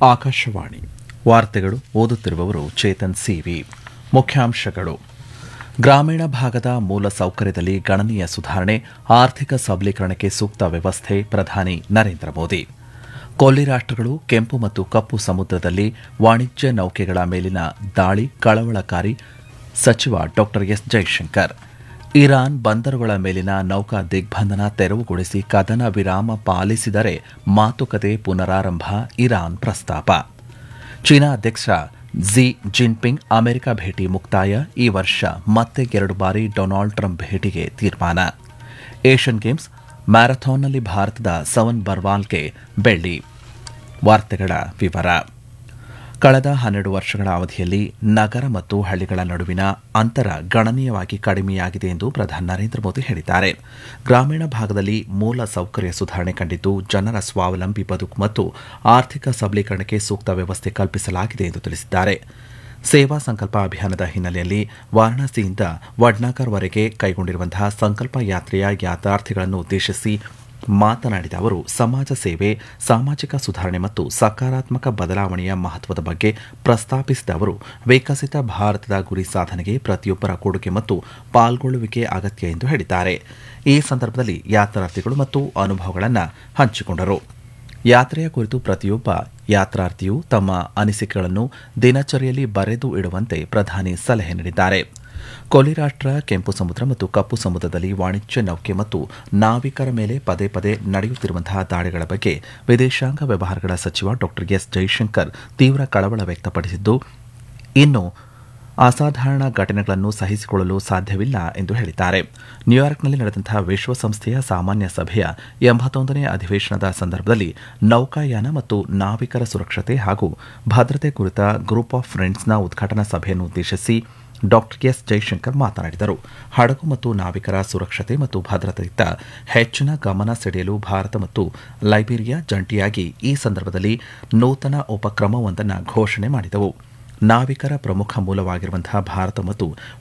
ಆಕಾಶವಾಣಿ ವಾರ್ತೆಗಳು ಓದುತ್ತಿರುವವರು ಚೇತನ್ ಸಿವಿ ಮುಖ್ಯಾಂಶಗಳು ಗ್ರಾಮೀಣ ಭಾಗದ ಮೂಲ ಸೌಕರ್ಯದಲ್ಲಿ ಗಣನೀಯ ಸುಧಾರಣೆ ಆರ್ಥಿಕ ಸಬಲೀಕರಣಕ್ಕೆ ಸೂಕ್ತ ವ್ಯವಸ್ಥೆ ಪ್ರಧಾನಿ ನರೇಂದ್ರ ಮೋದಿ ಕೊಲ್ಲಿ ರಾಷ್ಟಗಳು ಕೆಂಪು ಮತ್ತು ಕಪ್ಪು ಸಮುದ್ರದಲ್ಲಿ ವಾಣಿಜ್ಯ ನೌಕೆಗಳ ಮೇಲಿನ ದಾಳಿ ಕಳವಳಕಾರಿ ಸಚಿವ ಡಾ ಎಸ್ ಜೈಶಂಕರ್ ಇರಾನ್ ಬಂದರುಗಳ ಮೇಲಿನ ನೌಕಾ ದಿಗ್ಬಂಧನ ತೆರವುಗೊಳಿಸಿ ಕದನ ವಿರಾಮ ಪಾಲಿಸಿದರೆ ಮಾತುಕತೆ ಪುನರಾರಂಭ ಇರಾನ್ ಪ್ರಸ್ತಾಪ ಚೀನಾ ಅಧ್ಯಕ್ಷ ಝಿ ಜಿನ್ಪಿಂಗ್ ಅಮೆರಿಕ ಭೇಟಿ ಮುಕ್ತಾಯ ಈ ವರ್ಷ ಮತ್ತೆ ಎರಡು ಬಾರಿ ಡೊನಾಲ್ಡ್ ಟ್ರಂಪ್ ಭೇಟಿಗೆ ತೀರ್ಮಾನ ಏಷ್ಯನ್ ಗೇಮ್ಸ್ ಮ್ಯಾರಥಾನ್ನಲ್ಲಿ ಭಾರತದ ಸವನ್ ಬರ್ವಾಲ್ಗೆ ಬೆಳ್ಳಿ ವಾರ್ತೆಗಳ ವಿವರ ಕಳೆದ ಹನ್ನೆರಡು ವರ್ಷಗಳ ಅವಧಿಯಲ್ಲಿ ನಗರ ಮತ್ತು ಹಳ್ಳಿಗಳ ನಡುವಿನ ಅಂತರ ಗಣನೀಯವಾಗಿ ಕಡಿಮೆಯಾಗಿದೆ ಎಂದು ಪ್ರಧಾನಿ ನರೇಂದ್ರ ಮೋದಿ ಹೇಳಿದ್ದಾರೆ ಗ್ರಾಮೀಣ ಭಾಗದಲ್ಲಿ ಮೂಲ ಸೌಕರ್ಯ ಸುಧಾರಣೆ ಕಂಡಿದ್ದು ಜನರ ಸ್ವಾವಲಂಬಿ ಬದುಕು ಮತ್ತು ಆರ್ಥಿಕ ಸಬಲೀಕರಣಕ್ಕೆ ಸೂಕ್ತ ವ್ಯವಸ್ಥೆ ಕಲ್ಪಿಸಲಾಗಿದೆ ಎಂದು ತಿಳಿಸಿದ್ದಾರೆ ಸೇವಾ ಸಂಕಲ್ಪ ಅಭಿಯಾನದ ಹಿನ್ನೆಲೆಯಲ್ಲಿ ವಾರಾಣಸಿಯಿಂದ ವಡ್ನಾಕರ್ವರೆಗೆ ಕೈಗೊಂಡಿರುವಂತಹ ಸಂಕಲ್ಪ ಯಾತ್ರೆಯ ಯಾತ್ರಾರ್ಥಿಗಳನ್ನು ಉದ್ದೇಶಿಸಿ ಮಾತನಾಡಿದ ಅವರು ಸಮಾಜ ಸೇವೆ ಸಾಮಾಜಿಕ ಸುಧಾರಣೆ ಮತ್ತು ಸಕಾರಾತ್ಮಕ ಬದಲಾವಣೆಯ ಮಹತ್ವದ ಬಗ್ಗೆ ಪ್ರಸ್ತಾಪಿಸಿದ ಅವರು ವಿಕಸಿತ ಭಾರತದ ಗುರಿ ಸಾಧನೆಗೆ ಪ್ರತಿಯೊಬ್ಬರ ಕೊಡುಗೆ ಮತ್ತು ಪಾಲ್ಗೊಳ್ಳುವಿಕೆ ಅಗತ್ಯ ಎಂದು ಹೇಳಿದ್ದಾರೆ ಈ ಸಂದರ್ಭದಲ್ಲಿ ಯಾತ್ರಾರ್ಥಿಗಳು ಮತ್ತು ಅನುಭವಗಳನ್ನು ಹಂಚಿಕೊಂಡರು ಯಾತ್ರೆಯ ಕುರಿತು ಪ್ರತಿಯೊಬ್ಬ ಯಾತ್ರಾರ್ಥಿಯು ತಮ್ಮ ಅನಿಸಿಕೆಗಳನ್ನು ದಿನಚರಿಯಲ್ಲಿ ಬರೆದು ಇಡುವಂತೆ ಪ್ರಧಾನಿ ಸಲಹೆ ನೀಡಿದ್ದಾರೆ ಕೊಲ್ಲಿ ರಾಷ್ಟ್ರ ಕೆಂಪು ಸಮುದ್ರ ಮತ್ತು ಕಪ್ಪು ಸಮುದ್ರದಲ್ಲಿ ವಾಣಿಜ್ಯ ನೌಕೆ ಮತ್ತು ನಾವಿಕರ ಮೇಲೆ ಪದೇ ಪದೇ ನಡೆಯುತ್ತಿರುವಂತಹ ದಾಳಿಗಳ ಬಗ್ಗೆ ವಿದೇಶಾಂಗ ವ್ಯವಹಾರಗಳ ಸಚಿವ ಡಾ ಎಸ್ ಜೈಶಂಕರ್ ತೀವ್ರ ಕಳವಳ ವ್ಯಕ್ತಪಡಿಸಿದ್ದು ಇನ್ನು ಅಸಾಧಾರಣ ಘಟನೆಗಳನ್ನು ಸಹಿಸಿಕೊಳ್ಳಲು ಸಾಧ್ಯವಿಲ್ಲ ಎಂದು ಹೇಳಿದ್ದಾರೆ ನ್ಯೂಯಾರ್ಕ್ನಲ್ಲಿ ನಡೆದಂತಹ ವಿಶ್ವಸಂಸ್ಥೆಯ ಸಾಮಾನ್ಯ ಸಭೆಯ ಎಂಬತ್ತೊಂದನೇ ಅಧಿವೇಶನದ ಸಂದರ್ಭದಲ್ಲಿ ನೌಕಾಯಾನ ಮತ್ತು ನಾವಿಕರ ಸುರಕ್ಷತೆ ಹಾಗೂ ಭದ್ರತೆ ಕುರಿತ ಗ್ರೂಪ್ ಆಫ್ ಫ್ರೆಂಡ್ಸ್ನ ಉದ್ಘಾಟನಾ ಸಭೆಯನ್ನು ಉದ್ದೇಶಿಸಿ ಡಾ ಎಸ್ ಜೈಶಂಕರ್ ಮಾತನಾಡಿದರು ಹಡಗು ಮತ್ತು ನಾವಿಕರ ಸುರಕ್ಷತೆ ಮತ್ತು ಭದ್ರತೆಯತ್ತ ಹೆಚ್ಚಿನ ಗಮನ ಸೆಳೆಯಲು ಭಾರತ ಮತ್ತು ಲೈಬೀರಿಯಾ ಜಂಟಿಯಾಗಿ ಈ ಸಂದರ್ಭದಲ್ಲಿ ನೂತನ ಉಪಕ್ರಮವೊಂದನ್ನು ಘೋಷಣೆ ಮಾಡಿದವು ನಾವಿಕರ ಪ್ರಮುಖ ಮೂಲವಾಗಿರುವಂತಹ ಭಾರತ ಮತ್ತು